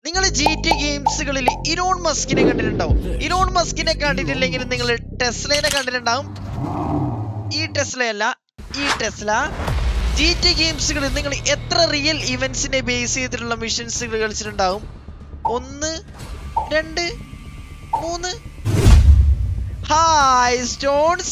നിങ്ങൾ G T ഗെയിംസുകളിൽ Elon മസ്കിനെ കണ്ടിട്ടുണ്ടാവും ഇലോൺ മസ്കിനെ കണ്ടിട്ടില്ലെങ്കിൽ നിങ്ങൾ ടെസ്ലനെ കണ്ടിട്ടുണ്ടാവും ഈ ടെസ്ലയല്ല ഈ ടെസ്ല ജി ടി ഗെയിംസുകളിൽ നിങ്ങൾ എത്ര റിയൽ ഇവന്റ്സിനെ ബേസ് ചെയ്തിട്ടുള്ള മിഷൻസുകൾ കളിച്ചിട്ടുണ്ടാവും ഒന്ന് രണ്ട് മൂന്ന് ഹായ് സ്റ്റോൺസ്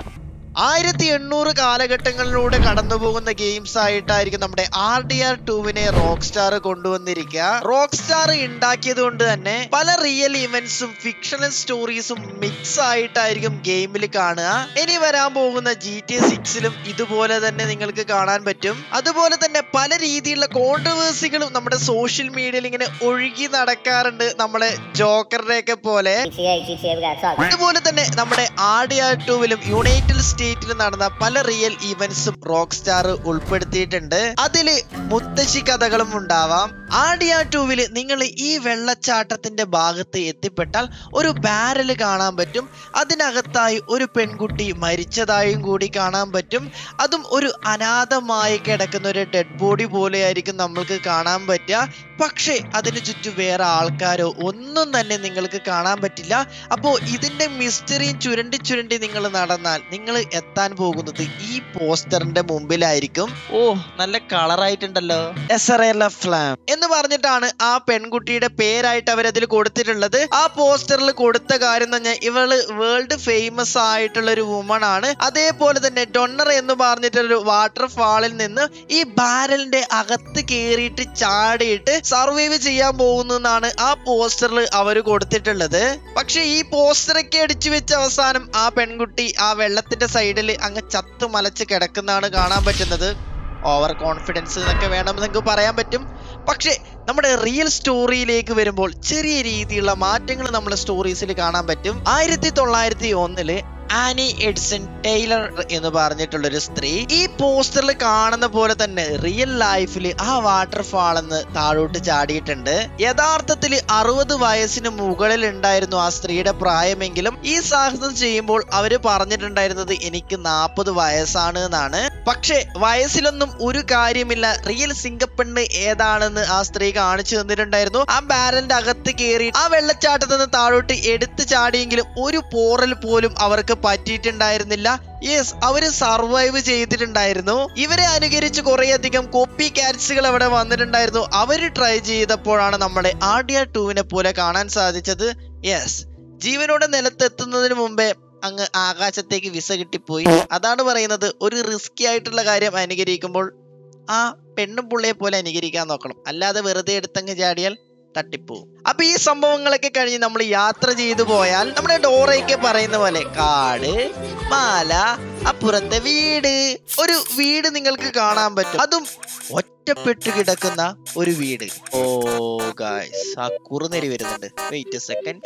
ആയിരത്തി എണ്ണൂറ് കാലഘട്ടങ്ങളിലൂടെ കടന്നു പോകുന്ന ഗെയിംസ് ആയിട്ടായിരിക്കും നമ്മുടെ ആർ ഡി ആർ ടുവിനെ റോക്ക് സ്റ്റാർ കൊണ്ടുവന്നിരിക്കുക റോക്ക് സ്റ്റാർ ഉണ്ടാക്കിയത് കൊണ്ട് തന്നെ പല റിയൽ ഇവന്റ്സും ഫിക്ഷണൽ സ്റ്റോറീസും മിക്സ് ആയിട്ടായിരിക്കും ഗെയിമിൽ കാണുക ഇനി വരാൻ പോകുന്ന ജി ടി സിക്സിലും ഇതുപോലെ തന്നെ നിങ്ങൾക്ക് കാണാൻ പറ്റും അതുപോലെ തന്നെ പല രീതിയിലുള്ള കോൺട്രവേഴ്സികളും നമ്മുടെ സോഷ്യൽ മീഡിയയിൽ ഇങ്ങനെ ഒഴുകി നടക്കാറുണ്ട് നമ്മളെ ജോക്കറിനെ ഒക്കെ പോലെ GTA, GTA, we gotta talk. അതുപോലെ തന്നെ നമ്മുടെ ആർ ഡി ആർ ടുവിലും യുണൈറ്റഡ് സ്റ്റേറ്റിലും നടന്ന പല റിയൽ ഇവന്റ്സും റോക്ക് സ്റ്റാർ ഉൾപ്പെടുത്തിയിട്ടുണ്ട് അതില് മുത്തശ്ശി കഥകളും ഉണ്ടാവാം ആർ ഡി ആർ ടുവില് നിങ്ങൾ ഈ വെള്ളച്ചാട്ടത്തിന്റെ ഭാഗത്ത് എത്തിപ്പെട്ടാൽ ഒരു ബാരൽ കാണാൻ പറ്റും അതിനകത്തായി ഒരു പെൺകുട്ടി മരിച്ചതായും കൂടി കാണാൻ പറ്റും അതും ഒരു അനാഥമായി കിടക്കുന്ന ഒരു ഡെഡ് ബോഡി പോലെയായിരിക്കും നമ്മൾക്ക് കാണാൻ പറ്റുക പക്ഷേ അതിന് ചുറ്റും വേറെ ആൾക്കാരോ ഒന്നും തന്നെ നിങ്ങൾക്ക് കാണാൻ പറ്റില്ല അപ്പോൾ ഇതിന്റെ മിസ്റ്ററിയും ചുരണ്ടി ചുരണ്ടി നിങ്ങൾ നടന്നാൽ നിങ്ങൾ എത്താൻ പോകുന്നത് ഈ പോസ്റ്ററിന്റെ മുമ്പിലായിരിക്കും ഓ നല്ല കളറായിട്ടുണ്ടല്ലോ എസറേല ഫ്ലാം എന്ന് പറഞ്ഞിട്ടാണ് ആ പെൺകുട്ടിയുടെ പേരായിട്ട് അവരതിൽ കൊടുത്തിട്ടുള്ളത് ആ പോസ്റ്ററിൽ കൊടുത്ത കാര്യം എന്ന് പറഞ്ഞാൽ ഇവള് വേൾഡ് ഫേമസ് ആയിട്ടുള്ള ഒരു വുമൺ ആണ് അതേപോലെ തന്നെ ഡൊണ്ണർ എന്ന് പറഞ്ഞിട്ടൊരു വാട്ടർ ഫാളിൽ നിന്ന് ഈ ബാരലിന്റെ അകത്ത് കയറിയിട്ട് ചാടിയിട്ട് സർവൈവ് ചെയ്യാൻ പോകുന്നു എന്നാണ് ആ പോസ്റ്ററിൽ അവർ കൊടുത്തിട്ടുള്ളത് പക്ഷെ ഈ പോസ്റ്ററൊക്കെ അടിച്ചു വെച്ച അവസാനം ആ പെൺകുട്ടി ആ വെള്ളത്തിന്റെ സൈഡിൽ അങ്ങ് ചത്തു മലച്ച് കിടക്കുന്നതാണ് കാണാൻ പറ്റുന്നത് ഓവർ കോൺഫിഡൻസ് എന്നൊക്കെ വേണമെന്ന് നിങ്ങൾക്ക് പറയാൻ പറ്റും പക്ഷേ നമ്മുടെ റിയൽ സ്റ്റോറിയിലേക്ക് വരുമ്പോൾ ചെറിയ രീതിയിലുള്ള മാറ്റങ്ങൾ നമ്മുടെ സ്റ്റോറീസിൽ കാണാൻ പറ്റും ആയിരത്തി തൊള്ളായിരത്തി ഒന്നില് ആനി എഡ്സൺ ടൈലർ എന്ന് പറഞ്ഞിട്ടുള്ള ഒരു സ്ത്രീ ഈ പോസ്റ്ററിൽ കാണുന്ന പോലെ തന്നെ റിയൽ ലൈഫിൽ ആ വാട്ടർഫാൾ എന്ന് താഴോട്ട് ചാടിയിട്ടുണ്ട് യഥാർത്ഥത്തിൽ അറുപത് വയസ്സിന് മുകളിൽ ഉണ്ടായിരുന്നു ആ സ്ത്രീയുടെ പ്രായമെങ്കിലും ഈ സാഹസം ചെയ്യുമ്പോൾ അവര് പറഞ്ഞിട്ടുണ്ടായിരുന്നത് എനിക്ക് നാൽപ്പത് വയസ്സാണ് എന്നാണ് പക്ഷേ വയസ്സിലൊന്നും ഒരു കാര്യമില്ല റിയൽ സിംഗപ്പെണ്ണ് ഏതാണെന്ന് ആ സ്ത്രീ കാണിച്ചു തന്നിട്ടുണ്ടായിരുന്നു ആ ബാരലിന്റെ അകത്ത് കയറി ആ വെള്ളച്ചാട്ടത്തിൽ നിന്ന് താഴോട്ട് എടുത്തു ചാടിയെങ്കിലും ഒരു പോറൽ പോലും അവർക്ക് പറ്റിയിട്ടുണ്ടായിരുന്നില്ല യെസ് അവര് സർവൈവ് ചെയ്തിട്ടുണ്ടായിരുന്നു ഇവരെ അനുകരിച്ച് കുറേയധികം കോപ്പി കാറ്റ്സുകൾ അവിടെ വന്നിട്ടുണ്ടായിരുന്നു അവര് ട്രൈ ചെയ്തപ്പോഴാണ് നമ്മുടെ ആർഡിയ ടൂവിനെ പോലെ കാണാൻ സാധിച്ചത് യെസ് ജീവനോടെ നിലത്തെത്തുന്നതിന് മുമ്പേ അങ്ങ് ആകാശത്തേക്ക് വിസ കിട്ടിപ്പോയി അതാണ് പറയുന്നത് ഒരു റിസ്കി ആയിട്ടുള്ള കാര്യം അനുകരിക്കുമ്പോൾ ആ പെണ്ണും പുള്ളിയെ പോലെ അനുകരിക്കാൻ നോക്കണം അല്ലാതെ വെറുതെ എടുത്തങ്ങ് ചാടിയാൽ തട്ടിപ്പോവും അപ്പൊ ഈ സംഭവങ്ങളൊക്കെ കഴിഞ്ഞ് നമ്മൾ യാത്ര ചെയ്തു പോയാൽ നമ്മുടെ ഡോറയൊക്കെ പറയുന്ന പോലെ കാട് മാല അപ്പുറത്തെ വീട് ഒരു വീട് നിങ്ങൾക്ക് കാണാൻ പറ്റും അതും ഒറ്റപ്പെട്ടു കിടക്കുന്ന ഒരു വീട് ഓ ഗായ്സ് ആ കുറുനരി വരുന്നുണ്ട് വെയിറ്റ് സെക്കൻഡ്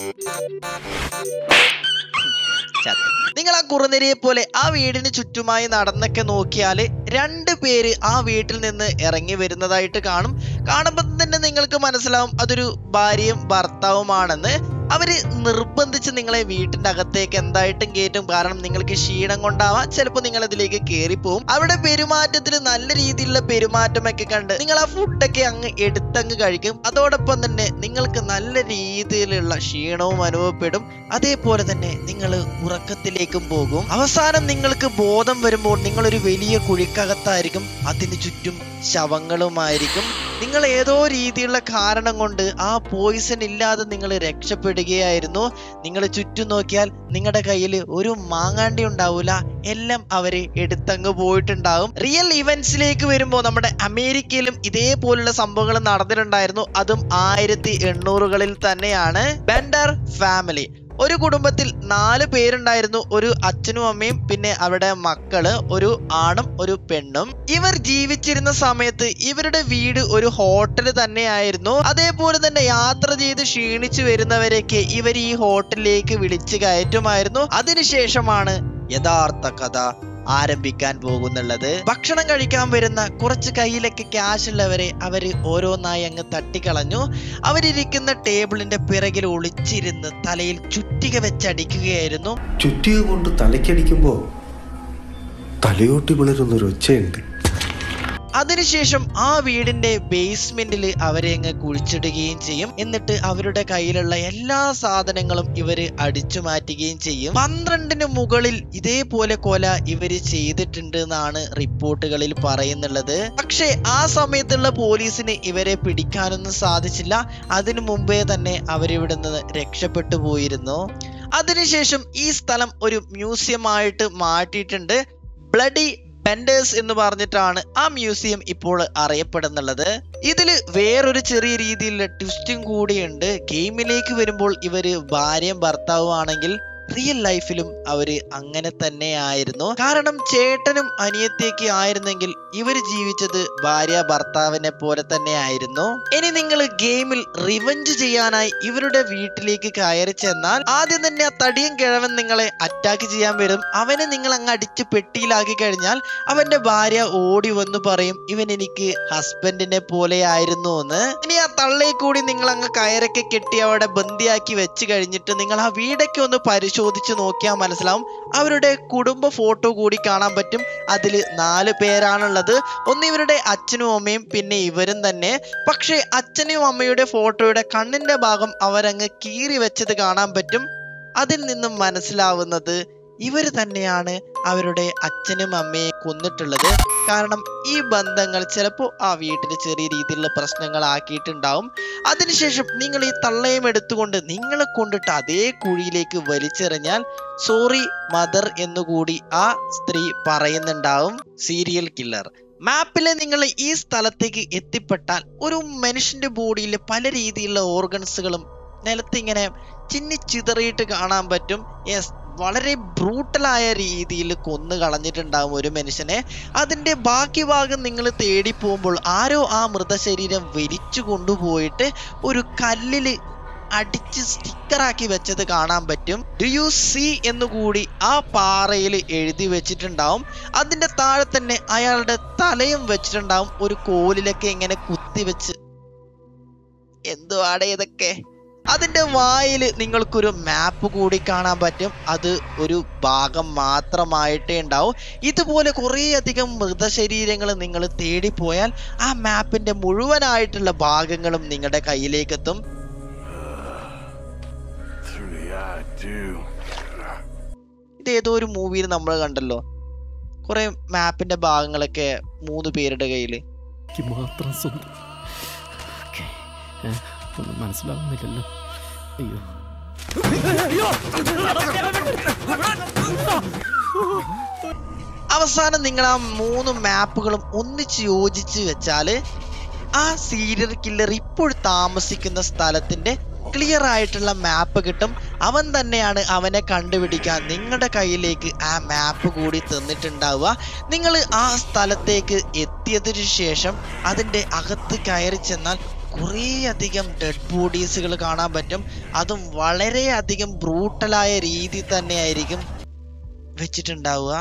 നിങ്ങൾ ആ കുറുനരിയെ പോലെ ആ വീടിന് ചുറ്റുമായി നടന്നൊക്കെ നോക്കിയാൽ രണ്ട് പേര് ആ വീട്ടിൽ നിന്ന് ഇറങ്ങി വരുന്നതായിട്ട് കാണും കാണുമ്പോൾ തന്നെ നിങ്ങൾക്ക് മനസ്സിലാവും അതൊരു ഭാര്യയും ഭർത്താവുമാണെന്ന് അവര് നിർബന്ധിച്ച് നിങ്ങളെ വീട്ടിന്റെ അകത്തേക്ക് എന്തായിട്ടും കയറ്റും കാരണം നിങ്ങൾക്ക് ക്ഷീണം കൊണ്ടാവാം ചിലപ്പോൾ നിങ്ങൾ അതിലേക്ക് കയറിപ്പോവും അവിടെ പെരുമാറ്റത്തിൽ നല്ല രീതിയിലുള്ള പെരുമാറ്റമൊക്കെ കണ്ട് നിങ്ങൾ ആ ഫുഡൊക്കെ അങ്ങ് എടുത്തങ്ങ് കഴിക്കും അതോടൊപ്പം തന്നെ നിങ്ങൾക്ക് നല്ല രീതിയിലുള്ള ക്ഷീണവും അനുഭവപ്പെടും അതേപോലെ തന്നെ നിങ്ങൾ ഉറക്കത്തിലേക്കും പോകും അവസാനം നിങ്ങൾക്ക് ബോധം വരുമ്പോൾ നിങ്ങൾ ഒരു വലിയ കുഴിക്കകത്തായിരിക്കും അതിന് ചുറ്റും ശവങ്ങളുമായിരിക്കും നിങ്ങൾ ഏതോ രീതിയിലുള്ള കാരണം കൊണ്ട് ആ പോയിസൺ ഇല്ലാതെ നിങ്ങൾ രക്ഷപ്പെടുകയായിരുന്നു നിങ്ങൾ ചുറ്റും നോക്കിയാൽ നിങ്ങളുടെ കയ്യിൽ ഒരു മാങ്ങാണ്ടി ഉണ്ടാവൂല എല്ലാം അവര് എടുത്തങ്ങ് പോയിട്ടുണ്ടാവും റിയൽ ഇവന്റ്സിലേക്ക് വരുമ്പോൾ നമ്മുടെ അമേരിക്കയിലും ഇതേപോലുള്ള സംഭവങ്ങൾ നടന്നിട്ടുണ്ടായിരുന്നു അതും ആയിരത്തി എണ്ണൂറുകളിൽ തന്നെയാണ് ബെൻഡർ ഫാമിലി ഒരു കുടുംബത്തിൽ നാല് പേരുണ്ടായിരുന്നു ഒരു അച്ഛനും അമ്മയും പിന്നെ അവിടെ മക്കള് ഒരു ആണും ഒരു പെണ്ണും ഇവർ ജീവിച്ചിരുന്ന സമയത്ത് ഇവരുടെ വീട് ഒരു ഹോട്ടൽ തന്നെയായിരുന്നു അതേപോലെ തന്നെ യാത്ര ചെയ്ത് ക്ഷീണിച്ചു വരുന്നവരെയൊക്കെ ഇവർ ഈ ഹോട്ടലിലേക്ക് വിളിച്ചു കയറ്റുമായിരുന്നു അതിനുശേഷമാണ് യഥാർത്ഥ കഥ ആരംഭിക്കാൻ പോകുന്നുള്ളത് ഭക്ഷണം കഴിക്കാൻ വരുന്ന കുറച്ച് കയ്യിലൊക്കെ ക്യാഷ് ഉള്ളവരെ അവര് ഓരോന്നായി അങ്ങ് തട്ടിക്കളഞ്ഞു അവരിരിക്കുന്ന ടേബിളിന്റെ പിറകിൽ ഒളിച്ചിരുന്ന് തലയിൽ ചുറ്റിക വെച്ചടിക്കുകയായിരുന്നു ചുറ്റിക കൊണ്ട് തലയ്ക്കടിക്കുമ്പോൾ തലയോട്ടി പിളരുന്നൊരു ഒച്ചയുണ്ട് അതിനുശേഷം ആ വീടിന്റെ ബേസ്മെന്റിൽ അവരെ അങ്ങ് കുഴിച്ചിടുകയും ചെയ്യും എന്നിട്ട് അവരുടെ കയ്യിലുള്ള എല്ലാ സാധനങ്ങളും ഇവര് അടിച്ചു മാറ്റുകയും ചെയ്യും പന്ത്രണ്ടിന് മുകളിൽ ഇതേപോലെ കൊല ഇവര് ചെയ്തിട്ടുണ്ട് എന്നാണ് റിപ്പോർട്ടുകളിൽ പറയുന്നുള്ളത് പക്ഷേ ആ സമയത്തുള്ള പോലീസിന് ഇവരെ പിടിക്കാനൊന്നും സാധിച്ചില്ല അതിനു മുമ്പേ തന്നെ അവരിവിടെ നിന്ന് രക്ഷപ്പെട്ടു പോയിരുന്നു അതിനുശേഷം ഈ സ്ഥലം ഒരു മ്യൂസിയം ആയിട്ട് മാറ്റിയിട്ടുണ്ട് ബ്ലഡി ബെൻഡേഴ്സ് എന്ന് പറഞ്ഞിട്ടാണ് ആ മ്യൂസിയം ഇപ്പോൾ അറിയപ്പെടുന്നുള്ളത് ഇതിൽ വേറൊരു ചെറിയ രീതിയിലുള്ള ട്വിസ്റ്റും കൂടിയുണ്ട് ഗെയിമിലേക്ക് വരുമ്പോൾ ഇവര് ഭാര്യയും ഭർത്താവും ആണെങ്കിൽ റിയൽ ലൈഫിലും അവര് അങ്ങനെ തന്നെ ആയിരുന്നു കാരണം ചേട്ടനും അനിയത്തിയൊക്കെ ആയിരുന്നെങ്കിൽ ഇവര് ജീവിച്ചത് ഭാര്യ ഭർത്താവിനെ പോലെ തന്നെ ആയിരുന്നു ഇനി നിങ്ങൾ ഗെയിമിൽ റിവഞ്ച് ചെയ്യാനായി ഇവരുടെ വീട്ടിലേക്ക് കയറി ചെന്നാൽ ആദ്യം തന്നെ ആ തടിയൻ കിഴവൻ നിങ്ങളെ അറ്റാക്ക് ചെയ്യാൻ വരും അവനെ നിങ്ങൾ അങ്ങ് അടിച്ച് പെട്ടിയിലാക്കി കഴിഞ്ഞാൽ അവന്റെ ഭാര്യ ഓടി വന്ന് പറയും ഇവൻ എനിക്ക് ഹസ്ബൻഡിനെ പോലെ ആയിരുന്നു എന്ന് ഇനി ആ തള്ളയെ കൂടി നിങ്ങൾ അങ്ങ് കയറൊക്കെ കെട്ടി അവിടെ ബന്ദിയാക്കി വെച്ച് കഴിഞ്ഞിട്ട് നിങ്ങൾ ആ വീടൊക്കെ ഒന്ന് പരിശോധിച്ച് നോക്കിയാൽ മനസ്സിലാവും അവരുടെ കുടുംബ ഫോട്ടോ കൂടി കാണാൻ പറ്റും അതിൽ നാല് പേരാണുള്ളത് ഒന്ന് ഇവരുടെ അച്ഛനും അമ്മയും പിന്നെ ഇവരും തന്നെ പക്ഷേ അച്ഛനും അമ്മയുടെ ഫോട്ടോയുടെ കണ്ണിന്റെ ഭാഗം അവരങ്ങ് കീറി വെച്ചത് കാണാൻ പറ്റും അതിൽ നിന്നും മനസ്സിലാവുന്നത് ഇവര് തന്നെയാണ് അവരുടെ അച്ഛനും അമ്മയെ കൊന്നിട്ടുള്ളത് കാരണം ഈ ബന്ധങ്ങൾ ചിലപ്പോൾ ആ വീട്ടിൽ ചെറിയ രീതിയിലുള്ള പ്രശ്നങ്ങൾ ആക്കിയിട്ടുണ്ടാവും അതിനുശേഷം നിങ്ങൾ ഈ തള്ളയും എടുത്തുകൊണ്ട് നിങ്ങളെ കൊണ്ടിട്ട് അതേ കുഴിയിലേക്ക് വലിച്ചെറിഞ്ഞാൽ സോറി മദർ എന്നുകൂടി ആ സ്ത്രീ പറയുന്നുണ്ടാവും സീരിയൽ കില്ലർ മാപ്പിലെ നിങ്ങൾ ഈ സ്ഥലത്തേക്ക് എത്തിപ്പെട്ടാൽ ഒരു മനുഷ്യന്റെ ബോഡിയിൽ പല രീതിയിലുള്ള ഓർഗൻസുകളും നിലത്തിങ്ങനെ ചിന്നി ചിതറിയിട്ട് കാണാൻ പറ്റും യെസ് വളരെ ബ്രൂട്ടലായ രീതിയിൽ കൊന്നു കളഞ്ഞിട്ടുണ്ടാവും ഒരു മനുഷ്യനെ അതിന്റെ ബാക്കി ഭാഗം നിങ്ങൾ തേടി പോകുമ്പോൾ ആരോ ആ മൃതശരീരം വലിച്ചു കൊണ്ടുപോയിട്ട് ഒരു കല്ലില് അടിച്ച് സ്റ്റിക്കറാക്കി വെച്ചത് കാണാൻ പറ്റും ഡു യു സി എന്നുകൂടി ആ പാറയിൽ എഴുതി വെച്ചിട്ടുണ്ടാവും അതിന്റെ താഴെ തന്നെ അയാളുടെ തലയും വെച്ചിട്ടുണ്ടാവും ഒരു കോലിലൊക്കെ ഇങ്ങനെ കുത്തി വെച്ച് എന്തുവാടെ ഇതൊക്കെ അതിന്റെ വായിൽ നിങ്ങൾക്കൊരു മാപ്പ് കൂടി കാണാൻ പറ്റും അത് ഒരു ഭാഗം മാത്രമായിട്ടേ ഉണ്ടാവും ഇതുപോലെ കുറേ അധികം മൃതശരീരങ്ങൾ നിങ്ങൾ തേടിപ്പോയാൽ ആ മാപ്പിന്റെ മുഴുവനായിട്ടുള്ള ഭാഗങ്ങളും നിങ്ങളുടെ കയ്യിലേക്ക് എത്തും Through the eye, too. ഇത് ഏതോ ഒരു മൂവിയിൽ നമ്മൾ കണ്ടല്ലോ കുറെ മാപ്പിന്റെ ഭാഗങ്ങളൊക്കെ മൂന്ന് പേരുടെ കയ്യിൽ എനിക്ക് മാത്രം സ്വന്തം ഓക്കേ. ഏ, ഒന്നും മനസ്സിലാവുന്നില്ലല്ലോ അയ്യോ അവസാനം നിങ്ങൾ ആ മൂന്ന് മാപ്പുകളും ഒന്നിച്ച് യോജിച്ച് വെച്ചാല് ആ സീരിയൽ കില്ലർ ഇപ്പോൾ താമസിക്കുന്ന സ്ഥലത്തിന്റെ ക്ലിയർ ആയിട്ടുള്ള മാപ്പ് കിട്ടും അവൻ തന്നെയാണ് അവനെ കണ്ടുപിടിക്കാൻ നിങ്ങളുടെ കയ്യിലേക്ക് ആ മാപ്പ് കൂടി തന്നിട്ടുണ്ടാവുക നിങ്ങൾ ആ സ്ഥലത്തേക്ക് എത്തിയതിനു ശേഷം അതിന്റെ അകത്ത് കയറി ചെന്നാൽ കുറേ അധികം ഡെഡ് ബോഡീസുകൾ കാണാൻ പറ്റും അതും വളരെയധികം ബ്രൂട്ടലായ രീതി തന്നെയായിരിക്കും വെച്ചിട്ടുണ്ടാവുക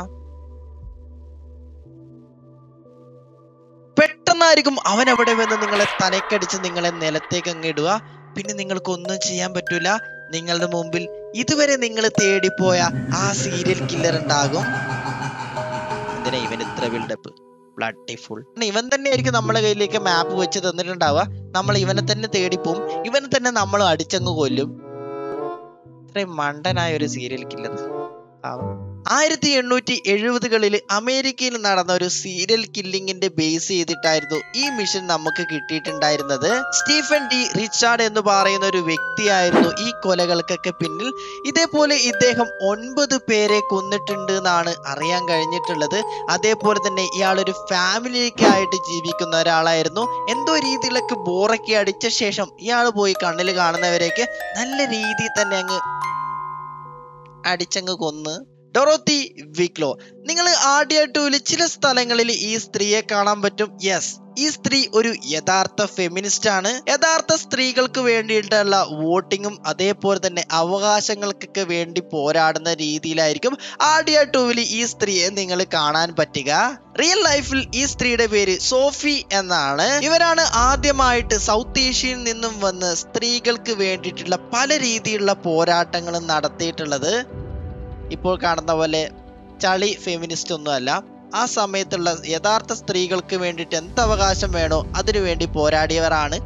പെട്ടെന്നായിരിക്കും അവൻ അവിടെ വന്ന് നിങ്ങളെ തലക്കടിച്ച് നിങ്ങളെ നിലത്തേക്ക് അങ്ങ് ഇടുക പിന്നെ നിങ്ങൾക്ക് ഒന്നും ചെയ്യാൻ പറ്റൂല നിങ്ങളുടെ മുമ്പിൽ ഇതുവരെ നിങ്ങൾ തേടിപ്പോയ ആ സീരിയൽ കില്ലർ ഉണ്ടാകും എന്തിനാ ഇവൻ ഇത്ര ബിൽഡപ്പ് ബ്ലഡി ഫുൾ ഇവൻ തന്നെ ആയിരിക്കും നമ്മളെ കയ്യിലേക്ക് മാപ്പ് വെച്ച് തന്നിട്ടുണ്ടാവുക നമ്മൾ ഇവനെ തന്നെ തേടിപ്പോവും ഇവനെ തന്നെ നമ്മൾ അടിച്ചങ്ങ് കൊല്ലും ഇത്രയും മണ്ടനായ ഒരു സീരിയൽ കില്ലർ ആയിരത്തി എണ്ണൂറ്റി എഴുപതുകളിൽ അമേരിക്കയിൽ നടന്ന ഒരു സീരിയൽ കില്ലിങ്ങിന്റെ ബേസ് ചെയ്തിട്ടായിരുന്നു ഈ മിഷൻ നമുക്ക് കിട്ടിയിട്ടുണ്ടായിരുന്നത് സ്റ്റീഫൻ ഡി റിച്ചാർഡ് എന്ന് പറയുന്ന ഒരു വ്യക്തിയായിരുന്നു ഈ കൊലകൾക്കൊക്കെ പിന്നിൽ ഇതേപോലെ ഇദ്ദേഹം ഒൻപത് പേരെ കൊന്നിട്ടുണ്ട് എന്നാണ് അറിയാൻ കഴിഞ്ഞിട്ടുള്ളത് അതേപോലെ തന്നെ ഇയാൾ ഒരു ഫാമിലിയൊക്കെ ആയിട്ട് ജീവിക്കുന്ന ഒരാളായിരുന്നു എന്തോ രീതിയിലൊക്കെ ബോറൊക്കെ അടിച്ച ശേഷം ഇയാൾ പോയി കണ്ണിൽ കാണുന്നവരെയൊക്കെ നല്ല രീതിയിൽ തന്നെ അങ്ങ് അടിച്ചങ്ങ് കൊന്ന് ഡൊറോത്തി വിക്ലോ നിങ്ങൾ ആദ്യമായിട്ട് ചില സ്ഥലങ്ങളിൽ ഈ സ്ത്രീയെ കാണാൻ പറ്റും യെസ് ഈ സ്ത്രീ ഒരു യഥാർത്ഥ ഫെമിനിസ്റ്റ് ആണ് യഥാർത്ഥ സ്ത്രീകൾക്ക് വേണ്ടിയിട്ടുള്ള വോട്ടിങ്ങും അതേപോലെ തന്നെ അവകാശങ്ങൾക്കൊക്കെ വേണ്ടി പോരാടുന്ന രീതിയിലായിരിക്കും ആഡിയ ടൂവിൽ ഈ സ്ത്രീയെ നിങ്ങൾ കാണാൻ പറ്റുക റിയൽ ലൈഫിൽ ഈ സ്ത്രീയുടെ പേര് സോഫി എന്നാണ് ഇവരാണ് ആദ്യമായിട്ട് സൗത്ത് ഏഷ്യയിൽ നിന്നും വന്ന് സ്ത്രീകൾക്ക് വേണ്ടിയിട്ടുള്ള പല രീതിയിലുള്ള പോരാട്ടങ്ങളും നടത്തിയിട്ടുള്ളത് ഇപ്പോൾ കാണുന്ന പോലെ ചളി ഫെമിനിസ്റ്റ് ഒന്നുമല്ല ആ സമയത്തുള്ള യഥാർത്ഥ സ്ത്രീകൾക്ക് വേണ്ടിയിട്ട് എന്ത് അവകാശം വേണോ അതിനു വേണ്ടി പോരാടിയവരാണ്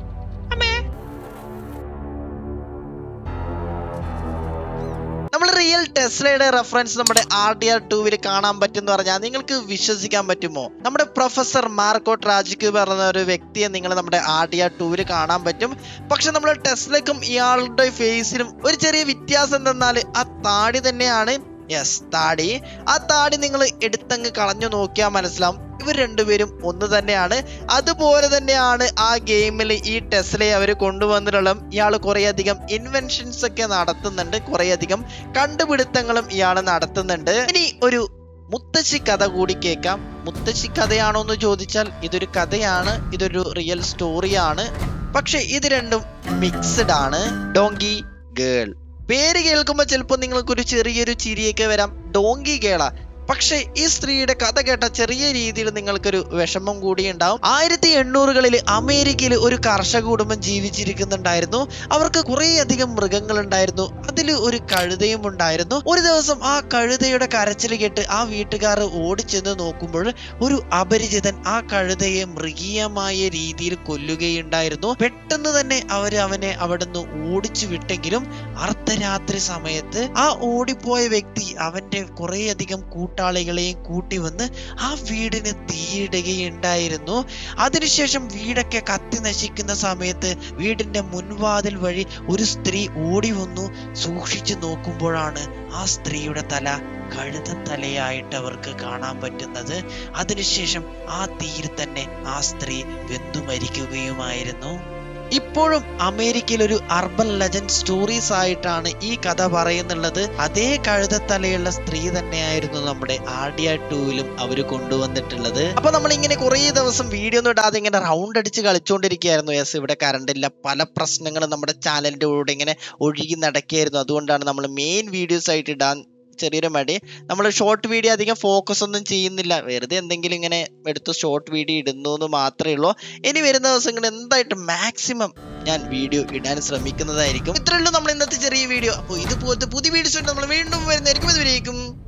നമ്മൾ റിയൽ ടെസ്ലയുടെ റെഫറൻസ് നമ്മുടെ ആർ ഡി ആർ ടൂവിൽ കാണാൻ പറ്റും പറഞ്ഞാൽ നിങ്ങൾക്ക് വിശ്വസിക്കാൻ പറ്റുമോ നമ്മുടെ പ്രൊഫസർ മാർക്കോട്ട് രാജിക്ക് പറഞ്ഞ ഒരു വ്യക്തിയെ നിങ്ങൾ നമ്മുടെ ആർ ഡി ആർ ടൂവിൽ കാണാൻ പറ്റും പക്ഷെ നമ്മൾ ടെസ്ലക്കും ഇയാളുടെ ഫേസിലും ഒരു ചെറിയ വ്യത്യാസം എന്തെന്നാൽ ആ താടി തന്നെയാണ് യെസ് താടി ആ താടി നിങ്ങൾ എടുത്തങ്ങ് കളഞ്ഞു നോക്കിയാൽ മനസ്സിലാവും ഇവർ രണ്ടുപേരും ഒന്ന് തന്നെയാണ് അതുപോലെ തന്നെയാണ് ആ ഗെയിമിൽ ഈ ടെസ്ലയെ അവർ കൊണ്ടുവന്നിട്ടുള്ള ഇയാൾ കുറേയധികം ഇൻവെൻഷൻസ് ഒക്കെ നടത്തുന്നുണ്ട് കുറേയധികം കണ്ടുപിടുത്തങ്ങളും ഇയാൾ നടത്തുന്നുണ്ട് ഇനി ഒരു മുത്തശ്ശി കഥ കൂടി കേൾക്കാം മുത്തശ്ശി കഥയാണോ എന്ന് ചോദിച്ചാൽ ഇതൊരു കഥയാണ് ഇതൊരു റിയൽ സ്റ്റോറിയാണ് പക്ഷെ ഇത് രണ്ടും മിക്സ്ഡ് ആണ് ഡോങ്കി ഗേൾ പേര് കേൾക്കുമ്പോൾ ചിലപ്പോൾ നിങ്ങൾക്കൊരു ചെറിയൊരു ചിരിയൊക്കെ വരാം ഡോങ്കി ഗേള പക്ഷേ ഈ സ്ത്രീയുടെ കഥ കേട്ട ചെറിയ രീതിയിൽ നിങ്ങൾക്കൊരു വിഷമം കൂടി ഉണ്ടാവും ആയിരത്തി എണ്ണൂറുകളിൽ അമേരിക്കയിൽ ഒരു കർഷക കുടുംബം ജീവിച്ചിരിക്കുന്നുണ്ടായിരുന്നു അവർക്ക് കുറേയധികം മൃഗങ്ങൾ ഉണ്ടായിരുന്നു അതിൽ ഒരു കഴുതയും ഉണ്ടായിരുന്നു ഒരു ദിവസം ആ കഴുതയുടെ കരച്ചിൽ കേട്ട് ആ വീട്ടുകാർ ഓടിച്ചെന്ന് നോക്കുമ്പോൾ ഒരു അപരിചിതൻ ആ കഴുതയെ മൃഗീയമായ രീതിയിൽ കൊല്ലുകയുണ്ടായിരുന്നു പെട്ടെന്ന് തന്നെ അവർ അവനെ അവിടുന്ന് ഓടിച്ചു വിട്ടെങ്കിലും അർദ്ധരാത്രി സമയത്ത് ആ ഓടിപ്പോയ വ്യക്തി അവന്റെ കുറേയധികം കൂട്ടാളികളെയും കൂട്ടി വന്ന് ആ വീടിന് തീയിടുകയുണ്ടായിരുന്നു അതിനുശേഷം വീടൊക്കെ കത്തി നശിക്കുന്ന സമയത്ത് വീടിന്റെ മുൻവാതിൽ വഴി ഒരു സ്ത്രീ ഓടി വന്നു സൂക്ഷിച്ചു നോക്കുമ്പോഴാണ് ആ സ്ത്രീയുടെ തല കഴുത തലയായിട്ട് അവർക്ക് കാണാൻ പറ്റുന്നത് അതിനുശേഷം ആ തീയിൽ തന്നെ ആ സ്ത്രീ വെന്തു മരിക്കുകയുമായിരുന്നു ഇപ്പോഴും അമേരിക്കയിൽ ഒരു അർബൻ ലെജൻഡ് സ്റ്റോറീസ് ആയിട്ടാണ് ഈ കഥ പറയുന്നുള്ളത് അതേ കഴുതത്തലയുള്ള സ്ത്രീ തന്നെയായിരുന്നു നമ്മുടെ ആർഡിയ ടൂവിലും അവർ കൊണ്ടുവന്നിട്ടുള്ളത് അപ്പൊ നമ്മൾ ഇങ്ങനെ കുറേ ദിവസം വീഡിയോ ഒന്നും ഇടാതെ ഇങ്ങനെ റൗണ്ട് അടിച്ച് കളിച്ചുകൊണ്ടിരിക്കുകയായിരുന്നു യെസ് ഇവിടെ കറണ്ട് ഇല്ല പല പ്രശ്നങ്ങളും നമ്മുടെ ചാനലിന്റെ കൂടെ ഇങ്ങനെ ഒഴുകി നടക്കുകയായിരുന്നു അതുകൊണ്ടാണ് നമ്മൾ മെയിൻ വീഡിയോസ് ആയിട്ട് ഇടാൻ ചെറിയൊരു മടി നമ്മൾ ഷോർട്ട് വീഡിയോ അധികം ഫോക്കസ് ഒന്നും ചെയ്യുന്നില്ല വെറുതെ എന്തെങ്കിലും ഇങ്ങനെ എടുത്ത് ഷോർട്ട് വീഡിയോ ഇടുന്നു എന്ന് മാത്രമേ ഉള്ളൂ ഇനി വരുന്ന ദിവസങ്ങളിൽ എന്തായിട്ട് മാക്സിമം ഞാൻ വീഡിയോ ഇടാൻ ശ്രമിക്കുന്നതായിരിക്കും ഇത്രയുള്ളൂ നമ്മൾ ഇന്നത്തെ ചെറിയ വീഡിയോ അപ്പോൾ ഇതുപോലത്തെ പുതിയ വീഡിയോസ് നമ്മൾ വീണ്ടും വരുന്നതായിരിക്കും ഇതുവരേക്കും